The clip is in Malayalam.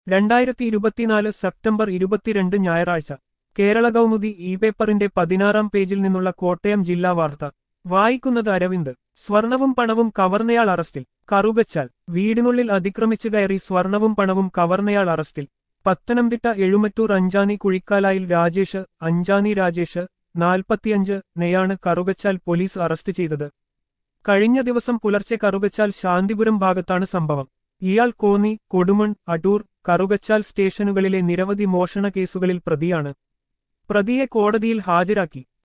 രണ്ടായിരത്തി ഇരുപത്തിനാല് സെപ്റ്റംബർ ഇരുപത്തിരണ്ട് ഞായറാഴ്ച കേരള കൗമുദി ഇ പേപ്പറിന്റെ പതിനാറാം പേജിൽ നിന്നുള്ള കോട്ടയം ജില്ലാ വാർത്ത വായിക്കുന്നത് അരവിന്ദ് സ്വർണവും പണവും കവർന്നയാൾ അറസ്റ്റിൽ കറുകച്ചാൽ വീടിനുള്ളിൽ അതിക്രമിച്ചു കയറി സ്വർണവും പണവും കവർന്നയാൾ അറസ്റ്റിൽ പത്തനംതിട്ട എഴുമറ്റൂർ അഞ്ചാനി കുഴിക്കാലായിൽ രാജേഷ് അഞ്ചാനി രാജേഷ് നാൽപ്പത്തിയഞ്ച് നെയാണ് കറുകച്ചാൽ പോലീസ് അറസ്റ്റ് ചെയ്തത് കഴിഞ്ഞ ദിവസം പുലർച്ചെ കറുകച്ചാൽ ശാന്തിപുരം ഭാഗത്താണ് സംഭവം ഇയാൾ കോന്നി കൊടുമൺ അടൂർ കറുകച്ചാൽ സ്റ്റേഷനുകളിലെ നിരവധി മോഷണ കേസുകളിൽ പ്രതിയാണ് പ്രതിയെ കോടതിയിൽ ഹാജരാക്കി